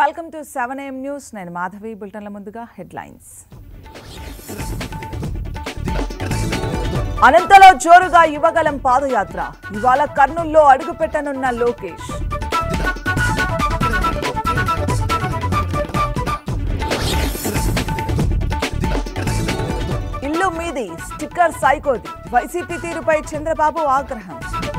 welcome to seven AM news నేను మాధవి బులెటిన్ల ముందుగా headlines అనంతలో జోరుగా యువగలం పాదయాత్ర ఇవాళ కర్నూల్లో అడుగుపెట్టనున్న లోకేష్ ఇల్లు మీది స్టిక్కర్ సైకోది వైసీపీ తీరుపై చంద్రబాబు ఆగ్రహం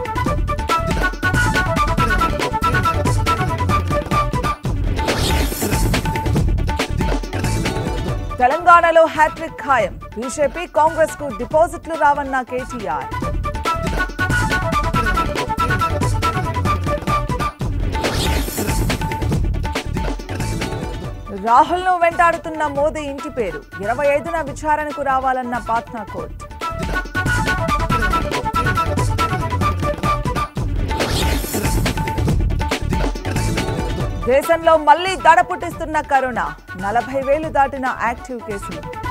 తెలంగాణలో హ్యాట్రిక్ ఖాయం బీజేపీ కాంగ్రెస్ కు డిపాజిట్లు రావన్న కేటీఆర్ రాహుల్ ను వెంటాడుతున్న మోదీ ఇంటి పేరు ఇరవై ఐదున విచారణకు రావాలన్న పాట్నా కోర్టు దేశంలో మళ్లీ దడ పుట్టిస్తున్న కరోనా నలభై వేలు దాటిన యాక్టివ్ కేసులు